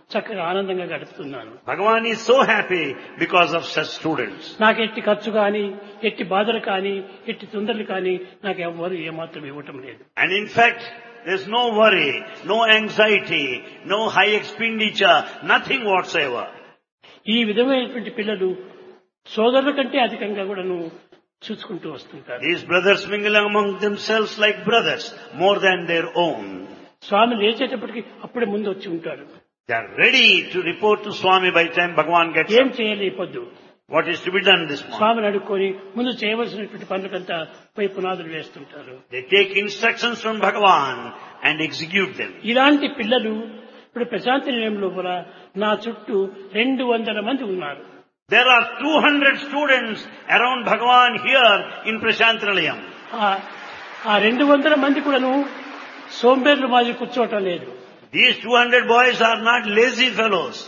చక్కగా ఆనందంగా గడుపుతున్నాను Bhagavan is so happy because of such students. నాకు ఎట్టి ఖర్చు కానీ ఎట్టి బాధలు కానీ ఎట్టి తొందరలు కానీ నాకు ఎవ్వరు ఏమాత్రం ఇవ్వటం లేదు And in fact, there's no worry, no anxiety, no high expenditure, nothing whatsoever. ఈ విధమైనటువంటి పిల్లలు సోదరుల కంటే అధికంగా కూడాను చూసుకుంటూ వస్తుంటారు These brothers mingle among themselves like brothers, more than their own. స్వామి లేచేటప్పటికి అప్పుడే ముందు వచ్చి ఉంటాడు They are ready to report to Swami by the time Bhagavan gets ఏం up. చేయాలి ఈ పొద్దు What is to be done this morning? స్వామిని అడుక్కొని ముందు చేయవలసినటువంటి పనులకంతా పోయి పునాదులు వేస్తుంటారు They take instructions from Bhagavan and execute them. ఇలాంటి పిల్లలు ఇప్పుడు ప్రశాంతి నిలయం లోపల నా చుట్టూ రెండు వందల మంది ఉన్నారు There are 200 students around Bhagavan here in Prashantinalayam. ఆ- ఆ రెండు వందల మంది కూడాను సోంబేర్లు మాది కూర్చోవటం లేదు These 200 boys are not lazy fellows.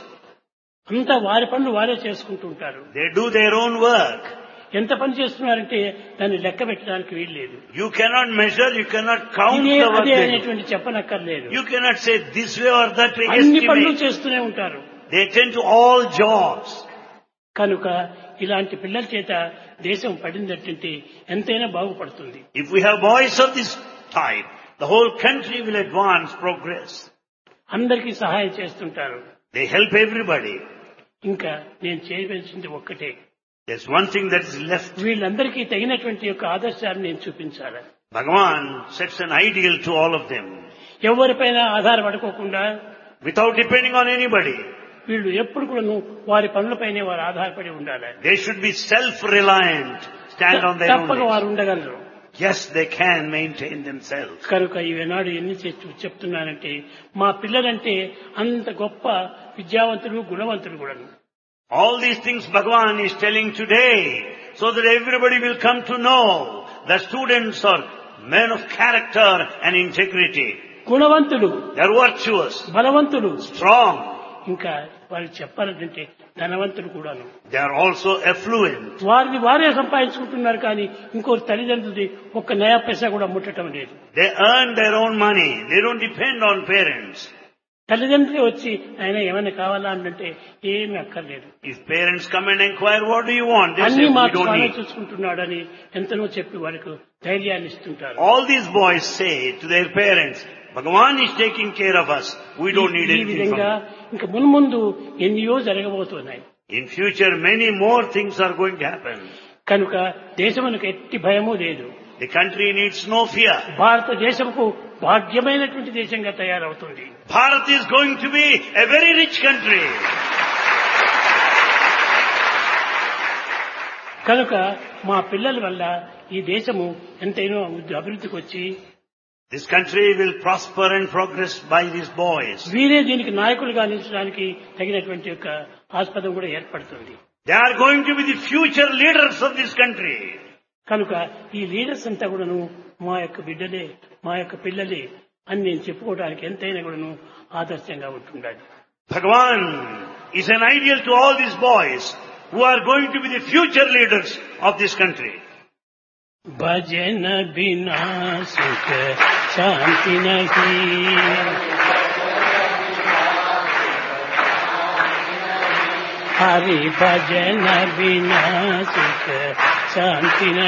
అంతా వారి పనులు వారే చేసుకుంటూ ఉంటారు They do their own work. ఎంత పని చేస్తున్నారంటే దాన్ని లెక్క పెట్టడానికి వీలు లేదు You cannot measure, you cannot count ఇదే the work అదే they do. అనేటువంటి చెప్పనక్కర్లేదు You cannot say this way or that way. అన్ని పనులు Estimate. చేస్తూనే ఉంటారు They attend to all jobs. కనుక ఇలాంటి పిల్లల చేత దేశం పడిందంటే ఎంతైనా బాగుపడుతుంది If we have boys of this type, the whole country will advance, progress. అందరికీ సహాయం చేస్తుంటారు They help everybody. ఇంకా నేను చేయవలసింది ఒక్కటే There's one thing that is left. వీళ్ళందరికీ తగినటువంటి యొక్క ఆదర్శాన్ని నేను చూపించాలి Bhagavan sets an ideal to all of them. ఎవరిపైన ఆధారపడుకోకుండా Without depending on anybody. వీళ్ళు ఎప్పుడు కూడా వారి పనులపైనే వారు ఆధారపడి ఉండాలి They should be self-reliant. Stand on their own తప్పక legs. వారు ఉండగలరు Yes, they can maintain themselves. కనుక ఈనాడు ఎన్ని చెప్- చెప్తున్నానంటే మా పిల్లలంటే అంత గొప్ప విద్యావంతులు గుణవంతులు కూడా All these things Bhagavan is telling today so that everybody will come to know that students are men of character and integrity. గుణవంతులు They're virtuous, బలవంతులు strong. ఇంకా వారికి చెప్పాలంటే ధనవంతులు కూడాను They are also affluent. వారిని వారే సంపాదించుకుంటున్నారు కానీ ఇంకో తల్లిదండ్రులది ఒక్క నయా పైసా కూడా ముట్టడం లేదు They earn their own money. They don't depend on parents. తల్లిదండ్రులే వచ్చి ఆయన ఏమైనా కావాలా అంటే ఏమీ అక్కర్లేదు If parents come and inquire, what do you want? They say, అన్ని we మాకు don't స్వామి need. చూసుకుంటున్నాడని ఎంతనో చెప్పి వారికి ధైర్యాన్ని ఇస్తుంటారు All these boys say to their parents, Bhagavan is taking care of us. We don't need ఈ anything from విధంగా him. ఇంకా మున్ముందు ఎన్నో జరగబోతున్నాయి In future, many more things are going to happen. కనుక దేశమునకు ఎట్టి భయము లేదు The country needs no fear. భారతదేశముకు భాగ్యమైనటువంటి దేశంగా తయారవుతుంది Bharat is going to be a very rich country. కనుక మా పిల్లల వల్ల ఈ దేశము ఎంతైనో అభివృద్ధికి వచ్చి This country will prosper and progress by these boys. వీరే దీనికి నాయకులుగా నిలిచడానికి తగినటువంటి యొక్క ఆస్పదం కూడా ఏర్పడుతుంది They are going to be the future leaders of this country. కనుక ఈ లీడర్స్ అంతా కూడాను మా యొక్క బిడ్డలే మా యొక్క పిల్లలే అని నేను చెప్పుకోవడానికి ఎంతైనా కూడాను ఆదర్శంగా ఉంటుండాలి Bhagavan is an ideal to all these boys who are going to be the future leaders of this country. भजन बिना सुख शांति नहीं हरि भजन बिना सुख शांति नहीं